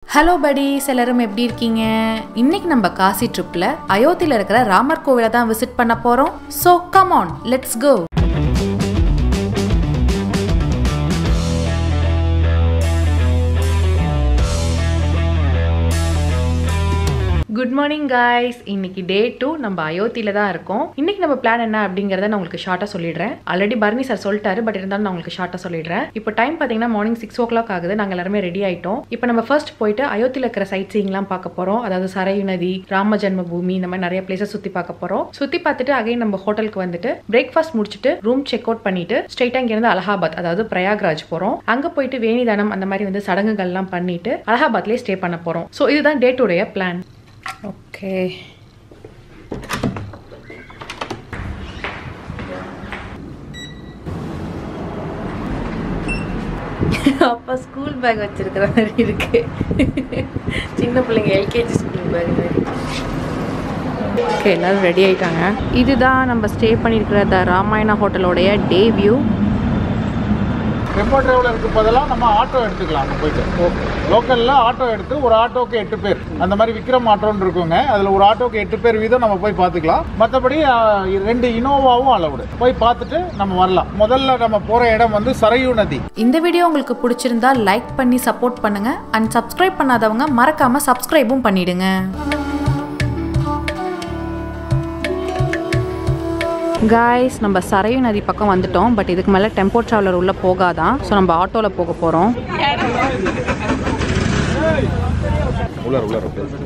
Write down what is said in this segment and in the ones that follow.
Hello buddies எல்லாரும் எப்படி இருக்கீங்க இன்னைக்கு நம்ம காசி ட்ரிப்ல அயோத்தியில இருக்கிற ராமர் கோவிலை தான் விசிட் பண்ண போறோம் so come on let's go good morning guys இன்னைக்கு டே டூ நம்ம அயோத்தியில தான் இருக்கோம் இன்னைக்கு நம்ம பிளான் என்ன அப்படிங்கறத நான் உங்களுக்கு ஷார்ட்டா சொல்லிடுறேன் ஆல்ரெடி பர்னி சார் சொல்லிட்டாரு பட் இருந்தாலும் நான் உங்களுக்கு ஷார்ட்டா சொல்லிடுறேன் இப்போ டைம் பாத்தீங்கன்னா மார்னிங் சிக்ஸ் ஓ கிளாக் ஆகுது நாங்க எல்லாருமே ரெடி ஆயிட்டோம் இப்போ நம்ம ஃபர்ஸ்ட் போயிட்டு அயோத்தியில இருக்கிற சைட் சீங்லாம் பார்க்க போறோம் அதாவது சரையு நதி ராம ஜென்ம பூமி இந்த மாதிரி நிறைய பிளேசஸ் சுத்தி பார்க்க போறோம் சுத்தி பார்த்துட்டு அகைன் நம்ம ஹோட்டலுக்கு வந்துட்டு பிரேக்ஃபாஸ்ட் முடிச்சுட்டு ரூம் செக் அவுட் பண்ணிட்டு ஸ்ட்ரெயிட்டா இங்க இருந்து அலகாபாத் அதாவது பிரயாக்ராஜ் போறோம் அங்க போயிட்டு வேணிதானம் அந்த மாதிரி வந்து சடங்குகள்லாம் பண்ணிட்டு அலகாபாத்லயே ஸ்டே பண்ண போறோம் ஸோ இதுதான் டே டுடைய பிளான் ஓகே அப்பா ஸ்கூல் பேக் வச்சிருக்கிற மாதிரி இருக்கு சின்ன பிள்ளைங்க எல்கேஜி ஸ்கூல் பேக் மாதிரி ஓகே எல்லாரும் ரெடி ஆயிட்டாங்க இதுதான் நம்ம ஸ்டே பண்ணியிருக்கிற த ராமாயணா ஹோட்டலோடைய டே வியூ டெம்போ டிராவலருக்கு பதிலாக நம்ம ஆட்டோ எடுத்துக்கலாம் அங்க போயிட்டு ஓகே லோக்கலில் ஆட்டோ எடுத்து ஒரு ஆட்டோக்கு எட்டு பேர் அந்த மாதிரி விக்ரம் ஆட்டோன்னு இருக்குங்க அதில் ஒரு ஆட்டோக்கு எட்டு பேர் வீதம் நம்ம போய் பார்த்துக்கலாம் மற்றபடி ரெண்டு இனோவாவும் அளவுடு போய் பார்த்துட்டு நம்ம வரலாம் முதல்ல நம்ம போகிற இடம் வந்து சரையு நதி இந்த வீடியோ உங்களுக்கு பிடிச்சிருந்தா லைக் பண்ணி சப்போர்ட் பண்ணுங்க அண்ட் சப்ஸ்கிரைப் பண்ணாதவங்க மறக்காம சப்ஸ்கிரைபும் பண்ணிடுங்க காய்ஸ் நம்ம சரையு நதி பக்கம் வந்துட்டோம் பட் இதுக்கு மேலே டெம்போ ட்ராவலர் உள்ளே போகாதான் ஸோ நம்ம ஆட்டோவில் போக போகிறோம் உள்ளார் உள்ளார்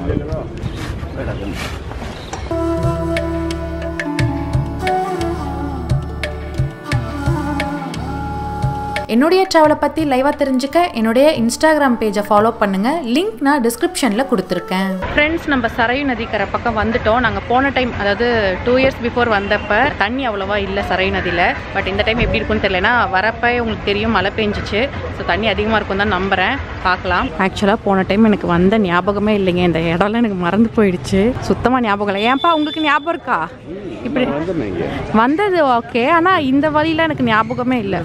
என்னுடைய ட்ராவலை பற்றி லைவாக தெரிஞ்சுக்க என்னுடைய இன்ஸ்டாகிராம் பேஜை ஃபாலோ பண்ணுங்க லிங்க் நான் டிஸ்கிரிப்ஷனில் கொடுத்துருக்கேன் ஃப்ரெண்ட்ஸ் நம்ம சரையு நதிக்கரை பக்கம் வந்துட்டோம் நாங்கள் போன டைம் அதாவது டூ இயர்ஸ் பிஃபோர் வந்தப்ப தண்ணி அவ்வளோவா இல்லை சரையு நதியில் பட் இந்த டைம் எப்படி இருக்கும்னு தெரியலனா வரப்ப உங்களுக்கு தெரியும் மழை பெஞ்சிச்சு ஸோ தண்ணி அதிகமாக இருக்கும் தான் நம்புகிறேன் பார்க்கலாம் ஆக்சுவலாக போன டைம் எனக்கு வந்த ஞாபகமே இல்லைங்க இந்த இடம்லாம் எனக்கு மறந்து போயிடுச்சு சுத்தமாக ஞாபகம் இல்லை ஏன்பா உங்களுக்கு ஞாபகம் இருக்கா இப்படி வந்தது ஓகே ஆனால் இந்த வழியில் எனக்கு ஞாபகமே இல்லை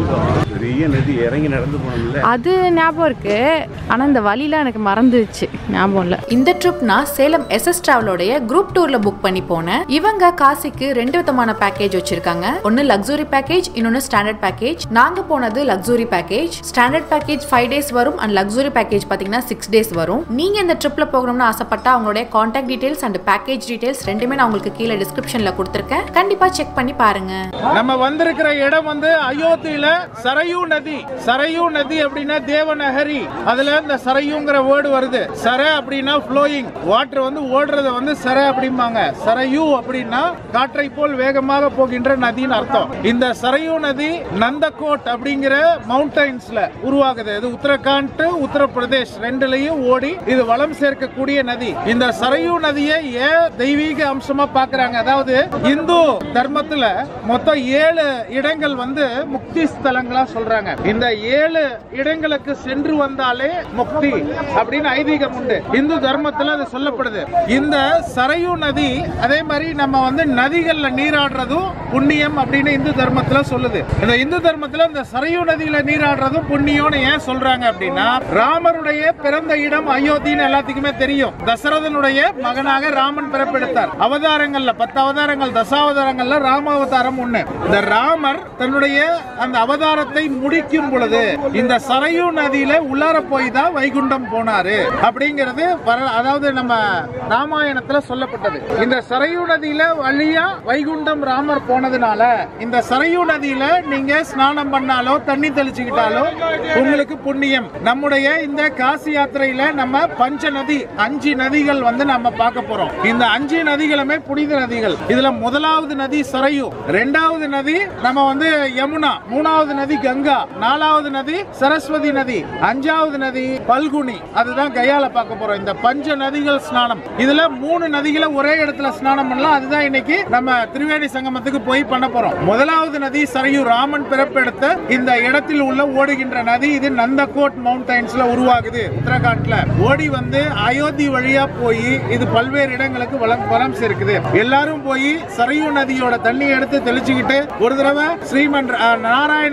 பெரிய நதி இறங்கி நடந்து போனோம்ல அது ஞாபகம் இருக்கு ஆனா இந்த வழியில எனக்கு மறந்துச்சு ஞாபகம் இல்ல இந்த ட்ரிப் நான் சேலம் எஸ்எஸ் டிராவலோடைய குரூப் டூர்ல புக் பண்ணி போனேன் இவங்க காசிக்கு ரெண்டு விதமான பேக்கேஜ் வச்சிருக்காங்க ஒன்னு லக்ஸுரி பேக்கேஜ் இன்னொன்னு ஸ்டாண்டர்ட் பேக்கேஜ் நாங்க போனது luxury package standard package five days வரும் அண்ட் லக்ஸுரி பேக்கேஜ் பாத்தீங்கன்னா சிக்ஸ் டேஸ் வரும் நீங்க இந்த ட்ரிப்ல போகணும்னு ஆசைப்பட்டா அவங்களுடைய contact details and package details ரெண்டுமே நான் உங்களுக்கு கீழே டிஸ்கிரிப்ஷன்ல கொடுத்துருக்கேன் கண்டிப்பா செக் பண்ணி பாருங்க நம்ம வந்திருக்கிற இடம் வந்து அயோத்தியில சரையு நதி சரையு நதி அப்படின்னா தேவநகரி அதுல இந்த சரையுங்கிற வேர்டு வருது சர அப்படின்னா ஃப்ளோயிங் வாட்டர் வந்து ஓடுறத வந்து சர அப்படிம்பாங்க சரையு அப்படின்னா காற்றை போல் வேகமாக போகின்ற நதின்னு அர்த்தம் இந்த சரையு நதி நந்தகோட் அப்படிங்கிற மவுண்டைன்ஸ்ல உருவாகுது இது உத்தரகாண்ட் உத்தரப்பிரதேஷ் ரெண்டுலயும் ஓடி இது வளம் சேர்க்கக்கூடிய நதி இந்த சரையு நதியை ஏன் தெய்வீக அம்சமா பாக்குறாங்க அதாவது இந்து தர்மத்துல மொத்தம் ஏழு இடங்கள் வந்து முக்தி ஸ்தலங்களா சொல்றாங்க இந்த ஏழு இடங்களுக்கு சென்று வந்தாலே முக்தி அப்படின்னு ஐதீகம் உண்டு இந்து தர்மத்துல அது சொல்லப்படுது இந்த சரையு நதி அதே மாதிரி நம்ம வந்து நதிகள்ல நீராடுறதும் புண்ணியம் அப்படின்னு இந்து தர்மத்துல சொல்லுது இந்த இந்து தர்மத்துல இந்த சரையு நதியில நீராடுறதும் புண்ணியம்னு ஏன் சொல்றாங்க அப்படின்னா ராமருடைய பிறந்த இடம் அயோத்தின்னு எல்லாத்துக்குமே தெரியும் தசரதனுடைய மகனாக ராமன் பிறப்பெடுத்தார் அவதாரங்கள்ல பத்து அவதாரங்கள் தசாவதாரங்கள்ல ராம அவதாரம் ஒண்ணு இந்த ராமர் தன்னுடைய அந்த அவதாரத்தை முடிக்கும் பொழுது இந்த சரையு நதியில உள்ளார போய் தான் வைகுண்டம் போனாரு அப்படிங்கிறது வர- அதாவது நம்ம ராமாயணத்துல சொல்லப்பட்டது இந்த சரையு நதியில வழியா வைகுண்டம் ராமர் போனதுனால இந்த சரையு நதியில நீங்க ஸ்நானம் பண்ணாலோ தண்ணி தெளிச்சுக்கிட்டாலோ உங்களுக்கு புண்ணியம் நம்முடைய இந்த காசி யாத்திரையில நம்ம பஞ்ச நதி அஞ்சு நதிகள் வந்து நம்ம பார்க்க போறோம் இந்த அஞ்சு நதிகளுமே புனித நதிகள் இதுல முதலாவது நதி சரையு ரெண்டாவது நதி நம்ம வந்து யமுனா மூணாவது நதி கங்கா நாலாவது நதி சரஸ்வதி நதி அஞ்சாவது நதி பல்குனி அதுதான் கையால பார்க்க போறோம் இந்த பஞ்ச நதிகள் ஸ்நானம் இதுல மூணு நதிகளை ஒரே இடத்துல ஸ்நானம் பண்ணலாம் அதுதான் இன்னைக்கு நம்ம திரிவேணி சங்கமத்துக்கு போய் பண்ண போறோம் முதலாவது நதி சரையு ராமன் பிறப்பெடுத்த இந்த இடத்தில் உள்ள ஓடுகின்ற நதி இது நந்தகோட் மவுண்டைன்ஸ்ல உருவாகுது உத்தரகாண்ட்ல ஓடி வந்து அயோத்தி வழியா போய் இது பல்வேறு இடங்களுக்கு வளம் வளம் சேர்க்குது எல்லாரும் போய் சரையு நதியோட தண்ணி எடுத்து தெளிச்சுக்கிட்டு ஒரு தடவை ஸ்ரீமன் அஹ், நாராயணனை நினைச்சு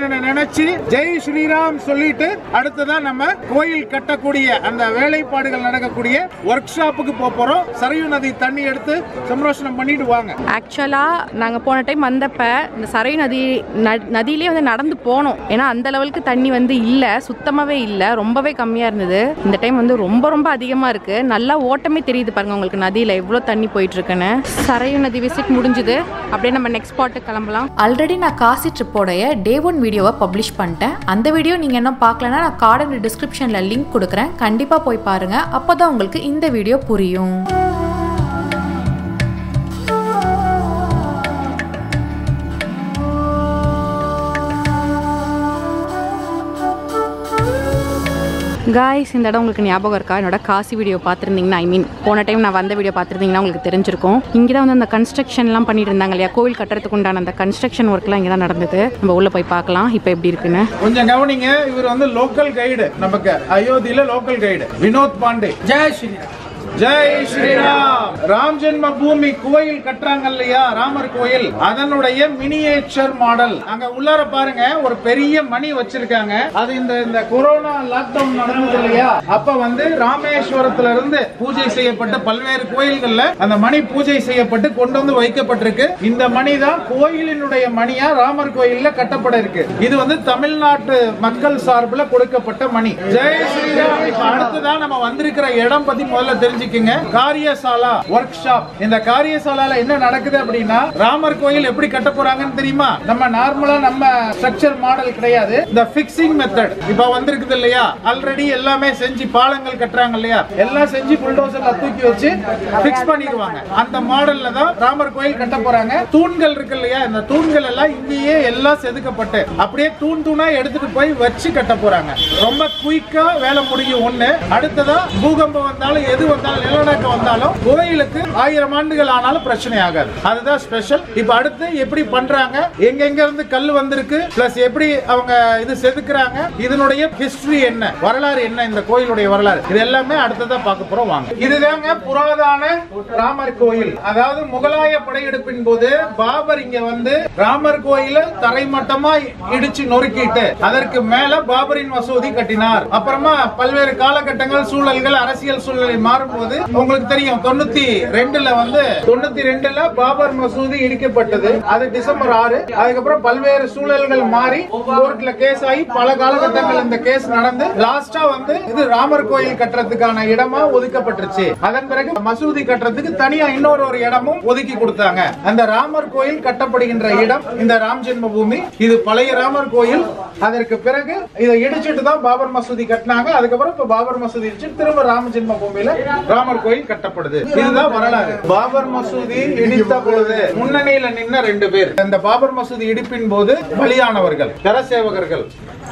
நினைச்சு ஜெய் ஸ்ரீராம் சொல்லிட்டு அடுத்ததான் நம்ம கோயில் கட்டக்கூடிய அந்த வேலைப்பாடுகள் நடக்கக்கூடிய ஒர்க் ஷாப்புக்கு போக போறோம் சரையு நதி தண்ணி எடுத்து சம்ரோஷணம் பண்ணிட்டு வாங்க ஆக்சுவலாக நாங்கள் போன டைம் வந்தப்ப இந்த சரை நதி ந- நதியிலே வந்து நடந்து போனோம் ஏன்னா அந்த லெவலுக்கு தண்ணி வந்து இல்லை சுத்தமாகவே இல்லை ரொம்பவே கம்மியாக இருந்தது இந்த டைம் வந்து ரொம்ப ரொம்ப அதிகமாக இருக்குது நல்லா ஓட்டமே தெரியுது பாருங்க உங்களுக்கு நதியில் எவ்வளோ தண்ணி போயிட்டு இருக்குன்னு சரையு நதி விசிட் முடிஞ்சுது அப்படியே நம்ம நெக்ஸ்ட் ஸ்பாட்டுக்கு கிளம்பலாம் ஆல்ரெடி நான் காசி ட்ரிப்போடைய டே ஒன் வீடியோவை பப்ளிஷ் பண்ணிட்டேன் அந்த வீடியோ நீங்கள் இன்னும் பார்க்கலனா நான் கார்டன் டிஸ்கிரிப்ஷனில் லிங்க் கொடுக்குறேன் கண்டிப்பாக போய் பாருங்கள் அப்போ தான் உங்களுக்கு இந்த வீடியோ புரியும் காய்ஸ் இந்த இடம் உங்களுக்கு ஞாபகம் இருக்கா என்னோட காசி வீடியோ பார்த்துருந்தீங்கன்னா ஐ மீன் போன டைம் நான் வந்த வீடியோ பார்த்துருந்தீங்கன்னா உங்களுக்கு தெரிஞ்சிருக்கும் இங்கே தான் வந்து அந்த கன்ஸ்ட்ரக்ஷன்லாம் பண்ணிட்டு இருந்தாங்க இல்லையா கோவில் கட்டுறதுக்கு உண்டான அந்த கன்ஸ்ட்ரக்ஷன் ஒர்க்லாம் இங்கே தான் நடந்தது நம்ம உள்ளே போய் பார்க்கலாம் இப்போ எப்படி இருக்குன்னு கொஞ்சம் கவனிங்க இவர் வந்து லோக்கல் கைடு நமக்கு அயோத்தியில லோக்கல் கைடு வினோத் பாண்டே ஜெய் ஸ்ரீராம் ஜெய் ஸ்ரீராம் ராம் ஜென்ம பூமி கோயில் கட்டுறாங்க இல்லையா ராமர் கோயில் அதனுடைய மினியேச்சர் மாடல் அங்க உள்ளார பாருங்க ஒரு பெரிய மணி வச்சிருக்காங்க அது இந்த இந்த கொரோனா லாக்டவுன் நடந்தது இல்லையா அப்ப வந்து ராமேஸ்வரத்துல இருந்து பூஜை செய்யப்பட்ட பல்வேறு கோயில்கள்ல அந்த மணி பூஜை செய்யப்பட்டு கொண்டு வந்து வைக்கப்பட்டிருக்கு இந்த மணி தான் கோயிலினுடைய மணியா ராமர் கோயில்ல கட்டப்பட இருக்கு இது வந்து தமிழ்நாட்டு மக்கள் சார்பில் கொடுக்கப்பட்ட மணி ஜெய் ஸ்ரீராம் இப்ப அடுத்ததான் நம்ம வந்திருக்கிற இடம் பத்தி முதல்ல தெரிஞ்சுக்கங்க காரியசாலா ஒர்க் ஷாப் இந்த காரியசாலால என்ன நடக்குது அப்படின்னா ராமர் கோயில் எப்படி கட்ட போறாங்கன்னு தெரியுமா நம்ம நார்மலா நம்ம ஸ்ட்ரக்சர் மாடல் கிடையாது இந்த பிக்சிங் மெத்தட் இப்ப வந்திருக்குது இல்லையா ஆல்ரெடி எல்லாமே செஞ்சு பாலங்கள் கட்டுறாங்க இல்லையா எல்லாம் செஞ்சு புல்டோசர்ல தூக்கி வச்சு பிக்ஸ் பண்ணிடுவாங்க அந்த மாடல்ல தான் ராமர் கோயில் கட்ட போறாங்க தூண்கள் இருக்கு இல்லையா இந்த தூண்கள் எல்லாம் இங்கேயே எல்லாம் செதுக்கப்பட்டு அப்படியே தூண் தூணா எடுத்துட்டு போய் வச்சு கட்ட போறாங்க ரொம்ப குயிக்கா வேலை முடியும் ஒண்ணு அடுத்ததா பூகம்பம் வந்தாலும் எது வந்தாலும் நிலநடுக்கம் வந்தாலும் கோயிலுக்கு ஆயிரம் ஆண்டுகள் ஆனாலும் பிரச்சனை ஆகாது அதுதான் ஸ்பெஷல் இப்ப அடுத்து எப்படி பண்றாங்க எங்க எங்க இருந்து கல் வந்திருக்கு பிளஸ் எப்படி அவங்க இது செதுக்குறாங்க இதனுடைய ஹிஸ்டரி என்ன வரலாறு என்ன இந்த கோயிலுடைய வரலாறு இது எல்லாமே அடுத்ததா பார்க்க போறோம் வாங்க இதுதாங்க புராதான ராமர் கோயில் அதாவது முகலாய படையெடுப்பின் போது பாபர் இங்க வந்து ராமர் கோயில தரைமட்டமா இடிச்சு நொறுக்கிட்டு அதற்கு மேல பாபரின் மசூதி கட்டினார் அப்புறமா பல்வேறு காலகட்டங்கள் சூழல்கள் அரசியல் சூழலை மாறும்போது உங்களுக்கு தெரியும் தொண்ணூத்தி ரெண்டுல வந்து தொண்ணூத்தி ரெண்டுல பாபர் மசூதி இடிக்கப்பட்டது அது டிசம்பர் ஆறு அதுக்கப்புறம் பல்வேறு சூழல்கள் மாறி கோர்ட்ல கேஸ் ஆகி பல காலகட்டங்கள் இந்த கேஸ் நடந்து லாஸ்டா வந்து இது ராமர் கோயில் கட்டுறதுக்கான இடமா ஒதுக்கப்பட்டுருச்சு அதன் பிறகு மசூதி கட்டுறதுக்கு தனியா இன்னொரு ஒரு இடமும் ஒதுக்கி கொடுத்தாங்க அந்த ராமர் கோயில் கட்டப்படுகின்ற இடம் இந்த ராம் ஜென்ம பூமி இது பழைய ராமர் கோயில் அதற்கு பிறகு இதை இடிச்சிட்டு தான் பாபர் மசூதி கட்டினாங்க அதுக்கப்புறம் இப்ப பாபர் மசூதி இடிச்சு திரும்ப ராம ஜென்ம பூமியில ராமர் கோயில் கட்டப்படுது இதுதான் வரலாறு பாபர் மசூதி இடித்த பொழுது முன்னணியில நின்ன ரெண்டு பேர் இந்த பாபர் மசூதி இடிப்பின் போது பலியானவர்கள் கரசேவகர்கள்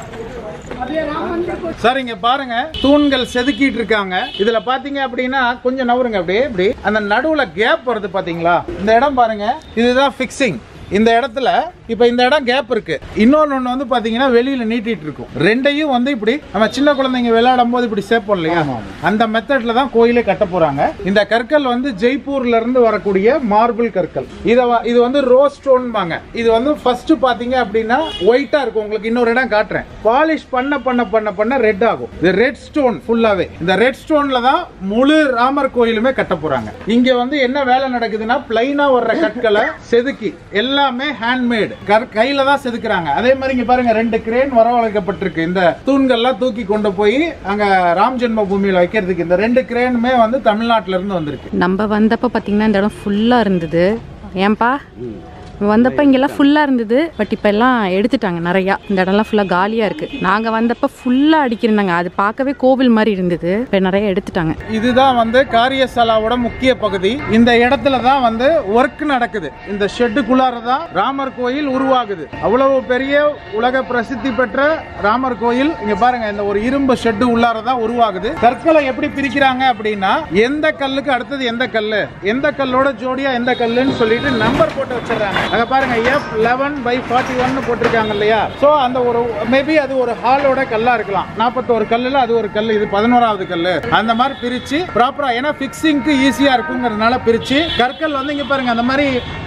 சார் இங்க பாருங்க தூண்கள் செதுக்கிட்டு இருக்காங்க இதுல பாத்தீங்க அப்படின்னா கொஞ்சம் நவருங்க அப்படியே இப்படி அந்த நடுவுல கேப் வருது பாத்தீங்களா இந்த இடம் பாருங்க இதுதான் பிக்சிங் இந்த இடத்துல இப்ப இந்த இடம் கேப் இருக்கு இன்னொன்னு ஒண்ணு வந்து பாத்தீங்கன்னா வெளியில நீட்டிட்டு இருக்கும் ரெண்டையும் வந்து இப்படி நம்ம சின்ன குழந்தைங்க விளையாடும் போது இப்படி சேர்ப்போம் இல்லையா அந்த மெத்தட்ல தான் கோயிலே கட்ட போறாங்க இந்த கற்கள் வந்து ஜெய்ப்பூர்ல இருந்து வரக்கூடிய மார்பிள் கற்கள் இத வ- இது வந்து ரோஸ் ஸ்டோன்பாங்க இது வந்து ஃபர்ஸ்ட் பாத்தீங்க அப்படின்னா ஒயிட்டா இருக்கும் உங்களுக்கு இன்னொரு இடம் காட்டுறேன் பாலிஷ் பண்ண பண்ண பண்ண பண்ண ரெட் ஆகும் இது ரெட் ஸ்டோன் ஃபுல்லாவே இந்த ரெட் ஸ்டோன்ல தான் முழு ராமர் கோயிலுமே கட்ட போறாங்க இங்க வந்து என்ன வேலை நடக்குதுன்னா பிளைனா வர்ற கற்களை செதுக்கி எல்லாமே ஹேண்ட்மேட் கையில தான் செதுக்குறாங்க அதே மாதிரி இங்க பாருங்க ரெண்டு கிரேன் வரவழைக்கப்பட்டிருக்கு இந்த தூண்கள்லாம் தூக்கி கொண்டு போய் அங்க ராம் ஜென்ம பூமியில வைக்கிறதுக்கு இந்த ரெண்டு கிரேனுமே வந்து தமிழ்நாட்டுல இருந்து வந்திருக்கு நம்ம வந்தப்போ பார்த்தீங்கன்னா இந்த இடம் ஃபுல்லாக இருந்தது ஏன்பா வந்தப்போ இங்கெல்லாம் ஃபுல்லாக இருந்தது பட் இப்போ எல்லாம் எடுத்துட்டாங்க நிறையா இந்த இடம்லாம் ஃபுல்லாக காலியாக இருக்குது நாங்கள் வந்தப்போ ஃபுல்லாக அடிக்கிருந்தாங்க அது பார்க்கவே கோவில் மாதிரி இருந்தது இப்போ நிறைய எடுத்துட்டாங்க இதுதான் வந்து காரியசாலாவோட முக்கிய பகுதி இந்த இடத்துல தான் வந்து ஒர்க் நடக்குது இந்த ஷெட்டுக்குள்ளார தான் ராமர் கோயில் உருவாகுது அவ்வளவு பெரிய உலக பிரசித்தி பெற்ற ராமர் கோயில் இங்க பாருங்க இந்த ஒரு இரும்பு ஷெட்டு உள்ளார தான் உருவாகுது கற்களை எப்படி பிரிக்கிறாங்க அப்படின்னா எந்த கல்லுக்கு அடுத்தது எந்த கல்லு எந்த கல்லோட ஜோடியா எந்த கல்லுன்னு சொல்லிட்டு நம்பர் போட்டு வச்சிடறாங்க அங்க பாருங்க F eleven by forty one போட்டிருக்காங்க இல்லையா சோ அந்த ஒரு மேபி அது ஒரு ஹாலோட கல்லா இருக்கலாம் நாற்பத்தோரு கல்லுல அது ஒரு கல் இது பதினோராவது கல்லு அந்த மாதிரி பிரிச்சு ப்ராப்பரா ஏன்னா பிக்சிங்க்கு ஈஸியா இருக்குங்கிறதுனால பிரிச்சு கற்கள் வந்து இங்க பாருங்க அந்த மாதிரி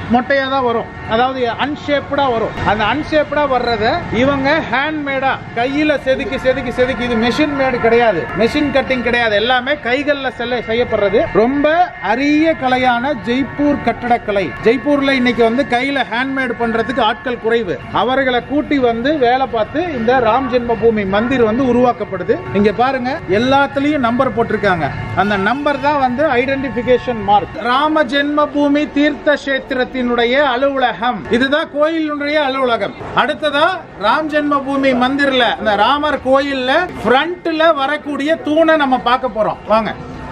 மொட்டையா தான் வரும் அதாவது அன்ஷேப்டா வரும் அந்த அன்ஷேப்டா வர்றத இவங்க ஹேண்ட்மேடா கையில செதுக்கி செதுக்கி செதுக்கி இது மெஷின் மேடு கிடையாது மெஷின் கட்டிங் கிடையாது எல்லாமே கைகள்ல செல்ல செய்யப்படுறது ரொம்ப அரிய கலையான ஜெய்ப்பூர் கட்டடக்கலை ஜெய்ப்பூர்ல இன்னைக்கு வந்து கையில ஹேண்ட்மேட் பண்றதுக்கு ஆட்கள் குறைவு அவர்களை கூட்டி வந்து வேலை பார்த்து இந்த ராம் ஜென்ம பூமி மந்திர் வந்து உருவாக்கப்படுது இங்க பாருங்க எல்லாத்துலயும் நம்பர் போட்டிருக்காங்க அந்த நம்பர் தான் வந்து ஐடென்டிபிகேஷன் மார்க் ராம ஜென்ம பூமி தீர்த்த கஷேத்திரத்தினுடைய அலுவலகம் இதுதான் கோயிலுடைய அலுவலகம் அடுத்ததா ராம் ஜென்ம பூமி மந்திர்ல இந்த ராமர் கோயில்ல ஃப்ரண்ட்ல வரக்கூடிய தூணை நம்ம பார்க்க போறோம் வாங்க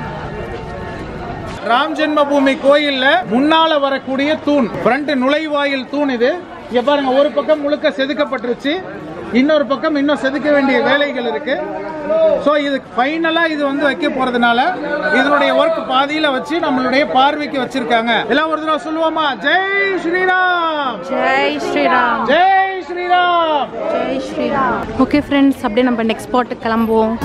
ராம் ஜென்ம பூமி கோயில்ல முன்னால வரக்கூடிய தூண் ஃப்ரண்ட் நுழைவாயில் தூண் இது இங்க பாருங்க ஒரு பக்கம் முழுக்க செதுக்கப்பட்டுருச்சு இன்னொரு பக்கம் இன்னும் செதுக்க வேண்டிய வேலைகள் இருக்கு சோ இது ஃபைனலா இது வந்து வைக்க போறதுனால இதனுடைய ஒர்க் பாதியில வச்சு நம்மளுடைய பார்வைக்கு வச்சிருக்காங்க எல்லாம் ஒரு தடவை சொல்லுவோமா ஜெய் ஸ்ரீராம் ஜெய் ஸ்ரீராம் ஜெய் ஸ்ரீராம் ஜெய் ஸ்ரீராம் ஓகே ஃப்ரெண்ட்ஸ் அப்படியே நம்ம நெக்ஸ்ட் ஸ்பாட்டுக்கு கிளம்புவோம்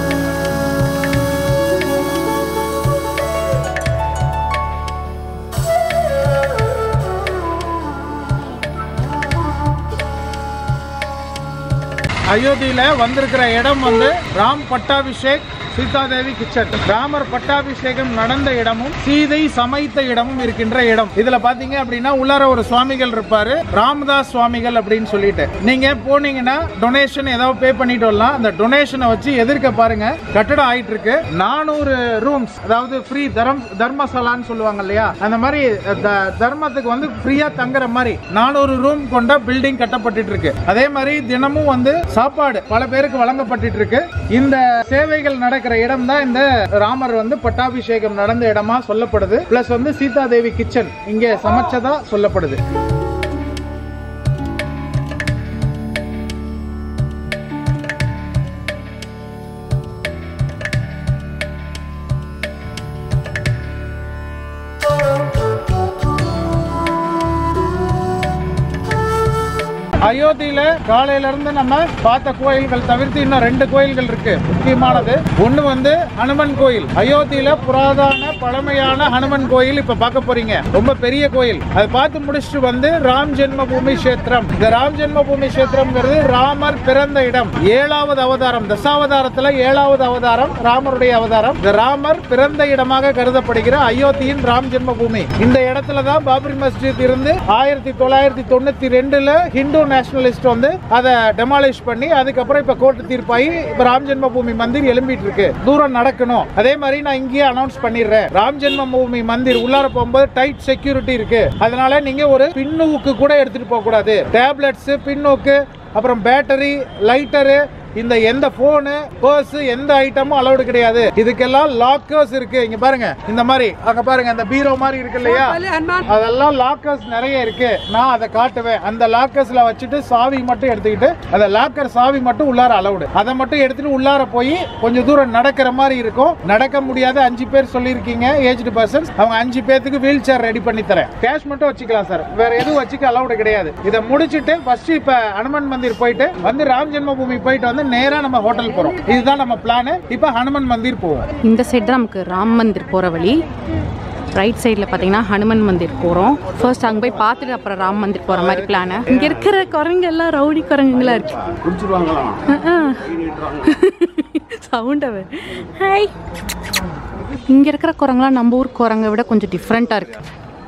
அயோத்தியில வந்திருக்கிற இடம் வந்து ராம் பட்டாபிஷேக் சீதாதேவி கிச்சன் ராமர் பட்டாபிஷேகம் நடந்த இடமும் சீதை சமைத்த இடமும் இருக்கின்ற இடம் இதுல பாத்தீங்க அப்படின்னா உள்ளார ஒரு சுவாமிகள் இருப்பாரு ராமதாஸ் சுவாமிகள் அப்படின்னு சொல்லிட்டு நீங்க போனீங்கன்னா டொனேஷன் ஏதாவது பே பண்ணிட்டு வரலாம் அந்த டொனேஷனை வச்சு எதிர்க்க பாருங்க கட்டடம் ஆயிட்டு இருக்கு நானூறு ரூம்ஸ் அதாவது ஃப்ரீ தர்ம தர்மசாலான்னு சொல்லுவாங்க இல்லையா அந்த மாதிரி த- தர்மத்துக்கு வந்து ஃப்ரீயா தங்குற மாதிரி நானூறு ரூம் கொண்ட பில்டிங் கட்டப்பட்டுட்டு இருக்கு அதே மாதிரி தினமும் வந்து சாப்பாடு பல பேருக்கு வழங்கப்பட்டுட்டு இருக்கு இந்த சேவைகள் நடக்கிற இடம் தான் இந்த ராமர் வந்து பட்டாபிஷேகம் நடந்த இடமா சொல்லப்படுது பிளஸ் வந்து சீதா தேவி கிச்சன் இங்க சமைச்சதா சொல்லப்படுது அயோத்தியில காலையில இருந்து நம்ம பார்த்த கோயில்கள் தவிர்த்து இன்னும் ரெண்டு கோயில்கள் இருக்கு முக்கியமானது ஒண்ணு வந்து ஹனுமன் கோயில் அயோத்தியில புராதன பழமையான ஹனுமன் கோயில் இப்ப பார்க்க போறீங்க ரொம்ப பெரிய கோயில் அதை பார்த்து முடிச்சுட்டு வந்து ராம் ஜென்ம பூமி கஷேத்திரம் இந்த ராம் ஜென்ம பூமி கஷேத்திரம்ங்கிறது ராமர் பிறந்த இடம் ஏழாவது அவதாரம் தசாவதாரத்துல ஏழாவது அவதாரம் ராமருடைய அவதாரம் இந்த ராமர் பிறந்த இடமாக கருதப்படுகிற அயோத்தியின் ராம் ஜென்ம பூமி இந்த இடத்துல தான் பாபரி மஸ்ஜித் இருந்து ஆயிரத்தி தொள்ளாயிரத்தி தொண்ணூத்தி ரெண்டுல ஹிந்து நேஷனலிஸ்ட் வந்து அதை டெமாலிஷ் பண்ணி அதுக்கப்புறம் இப்ப கோர்ட்டு தீர்ப்பாகி இப்ப ராம் ஜென்ம பூமி மந்திர் எழும்பிட்டு இருக்கு தூரம் நடக்கணும் அதே மாதிரி நான் இங்கேயே அனௌன்ஸ் பண்ணிடுறேன் ராம் ஜென்ம பூமி மந்திர் உள்ளார போகும்போது டைட் செக்யூரிட்டி இருக்கு அதனால நீங்க ஒரு பின்னூக்கு கூட எடுத்துட்டு போக கூடாது டேப்லெட்ஸ் பின்னூக்கு அப்புறம் பேட்டரி லைட்டரு இந்த எந்த போனு பர்ஸ் எந்த ஐட்டமும் அலௌடு கிடையாது இதுக்கெல்லாம் லாக்கர்ஸ் இருக்கு இங்க பாருங்க இந்த மாதிரி அங்க பாருங்க அந்த பீரோ மாதிரி இருக்கு இல்லையா அதெல்லாம் லாக்கர்ஸ் நிறைய இருக்கு நான் அதை காட்டுவேன் அந்த லாக்கர்ஸ்ல வச்சுட்டு சாவி மட்டும் எடுத்துக்கிட்டு அந்த லாக்கர் சாவி மட்டும் உள்ளார அலௌடு அதை மட்டும் எடுத்துட்டு உள்ளார போய் கொஞ்சம் தூரம் நடக்கிற மாதிரி இருக்கும் நடக்க முடியாத அஞ்சு பேர் சொல்லியிருக்கீங்க ஏஜ்டு பர்சன்ஸ் அவங்க அஞ்சு பேத்துக்கு வீல் சேர் ரெடி பண்ணி தரேன் கேஷ் மட்டும் வச்சுக்கலாம் சார் வேற எதுவும் வச்சுக்க அலௌடு கிடையாது இதை முடிச்சிட்டு ஃபர்ஸ்ட் இப்ப ஹனுமன் மந்திர் போயிட்டு வந்து ராம் ஜென்ம பூமி போயிட்டு வந்து நேரா நம்ம ஹோட்டல் போறோம் இதுதான் நம்ம பிளான் இப்ப ஹனுமன் மந்திர் போவோம் இந்த சைடு தான் நமக்கு ராம் மந்திர் போகிற வழி ரைட் சைடில் பார்த்தீங்கன்னா ஹனுமன் மந்திர் போகிறோம் ஃபர்ஸ்ட் அங்கே போய் பார்த்துட்டு அப்புறம் ராம் மந்திர் போகிற மாதிரி பிளானு இங்கே இருக்கிற குரங்கு எல்லாம் ரவுடி குரங்குங்களா இருக்கு குடிச்சிருவாங்களாம் சவுண்டை ஹாய் இங்கே இருக்கிற குரங்குலாம் நம்ம ஊர் குரங்கை விட கொஞ்சம் டிஃப்ரெண்ட்டாக இருக்கு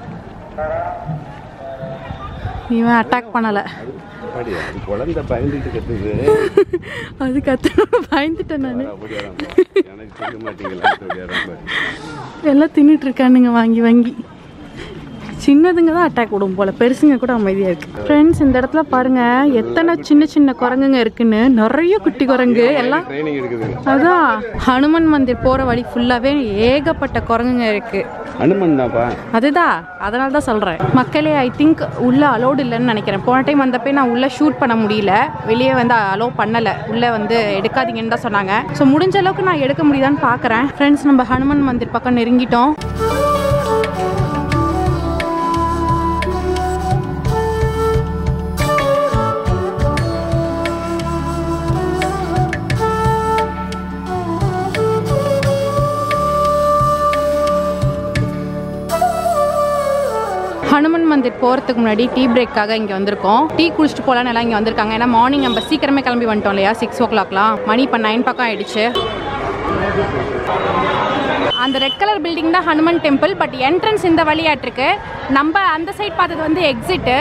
இவன் அட்டாக் பண்ணலை அப்படியா? அது குழந்தை பயந்துட்டு கத்துது அது கத்தனோட பயந்துட்டேன் நான் அப்படி வராம. எனக்கு தெரிய மாட்டீங்களா அப்படி வராம. எல்லாம் தின்னுட்டு இருக்கானுங்க வாங்கி வாங்கி சின்னதுங்க தான் அட்டாக் விடும் போல பெருசுங்க கூட அமைதியாக இருக்கு ஃப்ரெண்ட்ஸ் இந்த இடத்துல பாருங்க எத்தனை சின்ன சின்ன குரங்குங்க இருக்குன்னு நிறைய குட்டி குரங்கு எல்லாம் ட்ரைனிங் எடுக்குதுங்க அதான் ஹனுமன் மந்திர் போகிற வழி ஃபுல்லாகவே ஏகப்பட்ட குரங்குங்க இருக்கு அனுமன் தான்ப்பா அதுதான் அதனால தான் சொல்கிறேன் மக்களே ஐ திங்க் உள்ளே அலோடு இல்லைன்னு நினைக்கிறேன் போன டைம் வந்தப்போ நான் உள்ளே ஷூட் பண்ண முடியல வெளியே வந்து அலோவ் பண்ணலை உள்ளே வந்து எடுக்காதீங்கன்னு தான் சொன்னாங்க ஸோ முடிஞ்ச அளவுக்கு நான் எடுக்க முடியுதான்னு பார்க்குறேன் ஃப்ரெண்ட்ஸ் நம்ம ஹனுமன் மந்திர் பக்கம் நெருங்கிட்டோம் ஹனுமன் மந்திர் போகிறதுக்கு முன்னாடி டீ பிரேக்காக இங்கே வந்திருக்கோம் டீ குடிச்சிட்டு போகலான்னு எல்லாம் இங்கே வந்திருக்காங்க ஏன்னா மார்னிங் நம்ம சீக்கிரமே கிளம்பி வந்துட்டோம் இல்லையா சிக்ஸ் ஓ கிளாக்லாம் மணி இப்போ நைன் பக்கம் ஆயிடுச்சு அந்த ரெட் கலர் பில்டிங் தான் ஹனுமன் டெம்பிள் பட் என்ட்ரன்ஸ் இந்த வழியாட்டிருக்கு நம்ம அந்த சைட் பார்த்தது வந்து எக்ஸிட்டு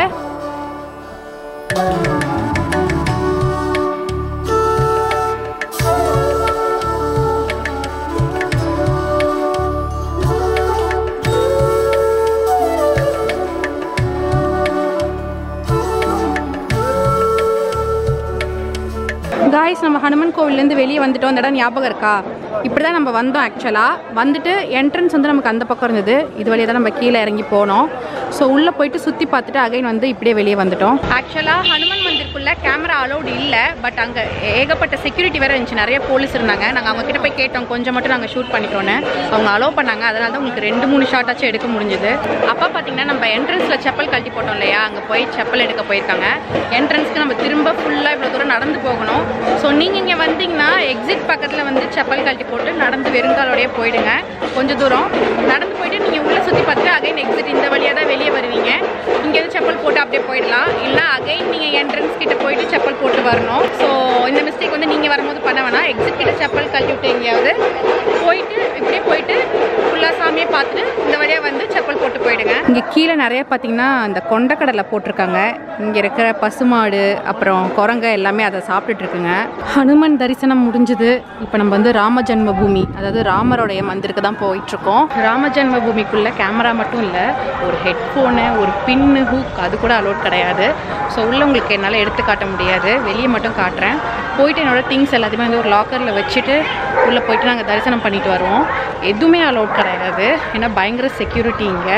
காய்ஸ் நம்ம ஹனுமன் கோவில்லேருந்து வெளியே வந்துட்டோம் அந்த இடம் ஞாபகம் இருக்கா இப்படி தான் நம்ம வந்தோம் ஆக்சுவலாக வந்துட்டு என்ட்ரன்ஸ் வந்து நமக்கு அந்த பக்கம் இருந்தது இது வழியாக தான் நம்ம கீழே இறங்கி போனோம் ஸோ உள்ளே போயிட்டு சுற்றி பார்த்துட்டு அகைன் வந்து இப்படியே வெளியே வந்துட்டோம் ஆக்சுவலாக ஹனுமன் மந்திருக்குள்ளே கேமரா அலௌட் இல்லை பட் அங்கே ஏகப்பட்ட செக்யூரிட்டி வேறு இருந்துச்சு நிறைய போலீஸ் இருந்தாங்க நாங்கள் அவங்க கிட்ட போய் கேட்டோம் கொஞ்சம் மட்டும் நாங்கள் ஷூட் பண்ணிட்டோன்னு அவங்க அலோவ் பண்ணாங்க அதனால தான் உங்களுக்கு ரெண்டு மூணு ஷாட்டாச்சும் எடுக்க முடிஞ்சுது அப்போ பார்த்தீங்கன்னா நம்ம என்ட்ரன்ஸில் செப்பல் கழட்டி போட்டோம் இல்லையா அங்கே போய் செப்பல் எடுக்க போயிருக்காங்க என்ட்ரன்ஸ்க்கு நம்ம திரும்ப ஃபுல்லாக இவ்வளோ தூரம் நடந்து போகணும் ஸோ நீங்கள் இங்கே வந்தீங்கன்னா எக்ஸிட் பக்கத்தில் வந்து செப்பல் கழட்டி போட்டு நடந்து வெறுங்காலோடய போயிடுங்க கொஞ்சம் தூரம் நடந்து போயிட்டு நீங்கள் உள்ளே சுற்றி பார்த்துட்டு அகைன் எக்ஸிட் இந்த வழியாக தான் வெளியே வருவீங்க இங்கே எதுவும் செப்பல் போட்டு அப்படியே போயிடலாம் இல்லை அகைன் நீங்கள் என்ட்ரன்ஸ் கிட்ட போயிட்டு செப்பல் போட்டு வரணும் ஸோ இந்த மிஸ்டேக் வந்து நீங்கள் வரும்போது பண்ண வேணாம் எக்ஸிட் கிட்ட செப்பல் கழட்டி விட்டு எங்கேயாவது போயிட்டு இப்படியே போயிட்டு ஃபுல்லாக சாமியை பார்த்துட்டு இந்த வழியாக வந்து செப்பல் போட்டு போயிடுங்க இங்கே கீழே நிறைய பார்த்தீங்கன்னா இந்த கொண்டக்கடலை போட்டிருக்காங்க இங்கே இருக்கிற பசுமாடு அப்புறம் குரங்க எல்லாமே அதை சாப்பிட்டுட்டு இருக்குங்க ஹனுமன் தரிசனம் முடிஞ்சுது இப்போ நம்ம வந்து ராம ஜென்ம பூமி அதாவது ராமருடைய மந்திருக்கு தான் போயிட்டு இருக்கோம் ராம ஜென்ம பூமிக்குள்ள கேமரா மட்டும் இல்லை ஒரு ஹெட்ஃபோனு ஒரு பின்னு ஹூக் அது கூட அலோட் கிடையாது ஸோ உள்ள உங்களுக்கு என்னால் எடுத்து காட்ட முடியாது வெளியே மட்டும் காட்டுறேன் போயிட்டு என்னோட திங்ஸ் எல்லாத்தையுமே வந்து ஒரு லாக்கரில் வச்சுட்டு உள்ளே போயிட்டு நாங்கள் தரிசனம் பண்ணிட்டு வருவோம் எதுவுமே அலோட் கிடையாது ஏன்னா பயங்கர செக்யூரிட்டி இங்கே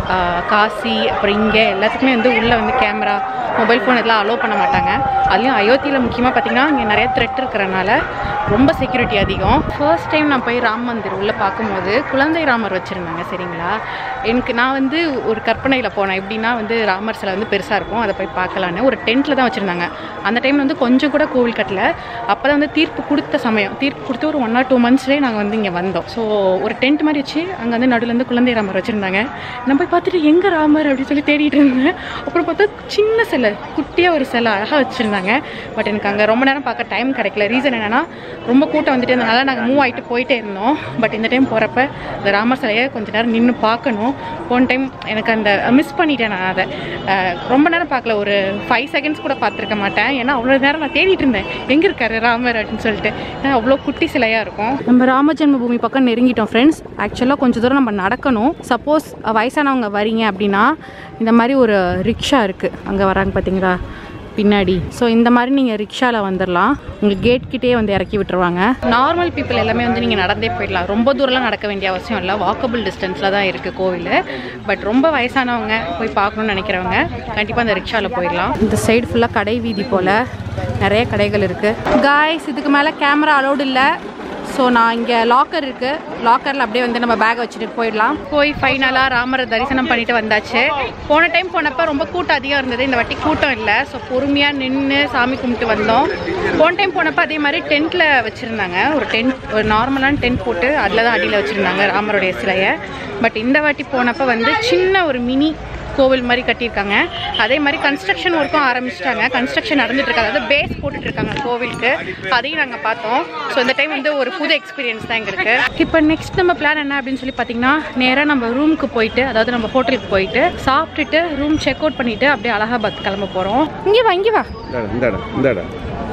காசி அப்புறம் இங்கே எல்லாத்துக்குமே வந்து உள்ளே வந்து கேமரா மொபைல் ஃபோன் இதெல்லாம் அலோவ் பண்ண மாட்டாங்க அதுலேயும் அயோத்தியில் முக்கியமாக பார்த்தீங்கன்னா இங்கே நிறைய த்ரெட் இருக்கிறனால ரொம்ப செக்யூரிட்டி அதிகம் ஃபர்ஸ்ட் டைம் நான் போய் ராம் மந்திர் உள்ளே பார்க்கும்போது குழந்தை ராமர் வச்சுருந்தாங்க சரிங்களா எனக்கு நான் வந்து ஒரு கற்பனையில் போனேன் எப்படின்னா வந்து ராமர் சிலை வந்து பெருசாக இருக்கும் அதை போய் பார்க்கலான்னு ஒரு டென்ட்டில் தான் வச்சுருந்தாங்க அந்த டைம் வந்து கொஞ்சம் கூட கோவில் கட்டல அப்போ தான் வந்து தீர்ப்பு கொடுத்த சமயம் தீர்ப்பு கொடுத்து ஒரு ஒன் ஆர் டூ மந்த்ஸ்லேயே நாங்கள் வந்து இங்கே வந்தோம் ஸோ ஒரு டென்ட் மாதிரி வச்சு அங்கே வந்து நடுவில் வந்து குழந்தை ராமர் வச்சுருந்தாங்க நான் போய் பார்த்துட்டு எங்கே ராமர் அப்படின்னு சொல்லி தேடிட்டு இருந்தேன் அப்புறம் பார்த்தா சின்ன சிலை குட்டியாக ஒரு சிலை அழகாக வச்சுருந்தாங்க பட் எனக்கு அங்கே ரொம்ப நேரம் பார்க்க டைம் கிடைக்கல ரீசன் என்னென்னா ரொம்ப கூட்டம் வந்துட்டு இருந்தனால நாங்கள் மூவ் ஆகிட்டு போயிட்டே இருந்தோம் பட் இந்த டைம் போகிறப்ப இந்த ராமர் சிலையை கொஞ்ச நேரம் நின்று பார்க்கணும் போன டைம் எனக்கு அந்த மிஸ் பண்ணிட்டேன் நான் அதை அஹ், ரொம்ப நேரம் பார்க்கல ஒரு ஃபைவ் செகண்ட்ஸ் கூட பார்த்துருக்க மாட்டேன் ஏன்னா அவ்வளோ நேரம் நான் தேடிட்டு இருந்தேன் எங்கே இருக்காரு ராமர் அப்படின்னு சொல்லிட்டு ஏன்னா அவ்வளோ குட்டி சிலையாக இருக்கும் நம்ம ராம ஜென்மபூமி பக்கம் நெருங்கிட்டோம் ஃப்ரெண்ட்ஸ் ஆக்சுவலாக கொஞ்சம் தூரம் நம்ம நடக்கணும் சப்போஸ் வயசானவங்க வரீங்க அப்படின்னா இந்த மாதிரி ஒரு ரிக்ஷா இருக்குது அங்கே வராங்க பார்த்தீங்களா பின்னாடி ஸோ இந்த மாதிரி நீங்கள் ரிக்ஷாவில் வந்துடலாம் உங்களுக்கு கேட் கிட்டே வந்து இறக்கி விட்டுருவாங்க நார்மல் பீப்புள் எல்லாமே வந்து நீங்கள் நடந்தே போயிடலாம் ரொம்ப தூரம்லாம் நடக்க வேண்டிய அவசியம் இல்லை வாக்கபிள் டிஸ்டன்ஸில் தான் இருக்குது கோவில் பட் ரொம்ப வயசானவங்க போய் பார்க்கணும்னு நினைக்கிறவங்க கண்டிப்பாக அந்த ரிக்ஷாவில் போயிடலாம் இந்த சைடு ஃபுல்லாக கடை வீதி போல் நிறைய கடைகள் இருக்குது காய்ஸ் இதுக்கு மேலே கேமரா அலோடு இல்லை ஸோ நான் இங்கே லாக்கர் இருக்குது லாக்கரில் அப்படியே வந்து நம்ம பேக் வச்சுட்டு போயிடலாம் போய் ஃபைனலாக ராமரை தரிசனம் பண்ணிட்டு வந்தாச்சு போன டைம் போனப்போ ரொம்ப கூட்டம் அதிகம் இருந்தது இந்த வாட்டி கூட்டம் இல்லை ஸோ பொறுமையாக நின்று சாமி கும்பிட்டு வந்தோம் போன டைம் போனப்போ அதே மாதிரி டென்ட்டில் வச்சுருந்தாங்க ஒரு டென்ட் ஒரு நார்மலான டென்ட் போட்டு அதில் தான் அடியில் வச்சுருந்தாங்க ராமருடைய சிலையை பட் இந்த வாட்டி போனப்போ வந்து சின்ன ஒரு மினி கோவில் மாதிரி கட்டியிருக்காங்க அதே மாதிரி கன்ஸ்ட்ரக்ஷன் ஒர்க்கும் ஆரம்பிச்சிட்டாங்க கன்ஸ்ட்ரக்ஷன் நடந்துட்டு இருக்காங்க அதாவது பேஸ் போட்டுட்டு இருக்காங்க கோவிலுக்கு அதையும் நாங்கள் பார்த்தோம் ஸோ இந்த டைம் வந்து ஒரு புது எக்ஸ்பீரியன்ஸ் தான் எங்களுக்கு இப்போ நெக்ஸ்ட் நம்ம பிளான் என்ன அப்படின்னு சொல்லி பார்த்தீங்கன்னா நேராக நம்ம ரூமுக்கு போயிட்டு அதாவது நம்ம ஹோட்டலுக்கு போயிட்டு சாப்பிட்டுட்டு ரூம் செக் அவுட் பண்ணிட்டு அப்படியே அலகாபாத் கிளம்ப போகிறோம் இங்கே வா இங்கே வா இந்த இடம் இந்த இடம்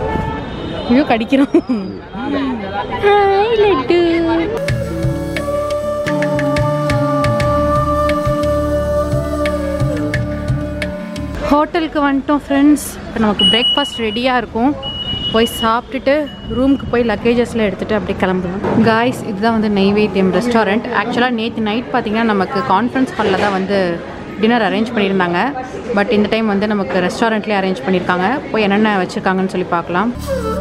ஐயோ கடிக்கிறோம் ஹாய் லட்டு ஹோட்டலுக்கு வந்துட்டோம் ஃப்ரெண்ட்ஸ் இப்போ நமக்கு பிரேக்ஃபாஸ்ட் ரெடியாக இருக்கும் போய் சாப்பிட்டுட்டு ரூமுக்கு போய் லக்கேஜஸ்லாம் எடுத்துகிட்டு அப்படியே கிளம்பணும் காய்ஸ் இதுதான் வந்து நெய்வேத்தியம் ரெஸ்டாரண்ட் ஆக்சுவலாக நேற்று நைட் பார்த்தீங்கன்னா நமக்கு கான்ஃபரன்ஸ் ஹாலில் தான் வந்து டின்னர் அரேஞ்ச் பண்ணியிருந்தாங்க பட் இந்த டைம் வந்து நமக்கு ரெஸ்டாரண்ட்லேயே அரேஞ்ச் பண்ணியிருக்காங்க போய் என்னென்ன வச்சுருக்காங்கன்னு சொல்லி பார்க்கலாம்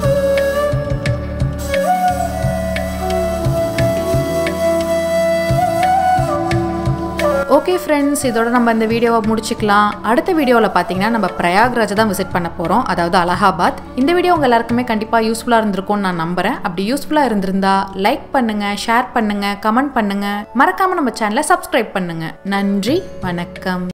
ஓகே ஃப்ரெண்ட்ஸ் இதோட நம்ம இந்த வீடியோவை முடிச்சுக்கலாம் அடுத்த வீடியோவில் பார்த்தீங்கன்னா நம்ம பிரயாக்ராஜ் தான் விசிட் பண்ண போகிறோம் அதாவது அலகாபாத் இந்த வீடியோ உங்கள் எல்லாருக்குமே கண்டிப்பாக யூஸ்ஃபுல்லாக இருந்திருக்கும்னு நான் நம்புகிறேன் அப்படி யூஸ்ஃபுல்லாக இருந்திருந்தா லைக் பண்ணுங்கள் ஷேர் பண்ணுங்கள் கமெண்ட் பண்ணுங்கள் மறக்காமல் நம்ம சேனலை சப்ஸ்கிரைப் பண்ணுங்கள் நன்றி வணக்கம்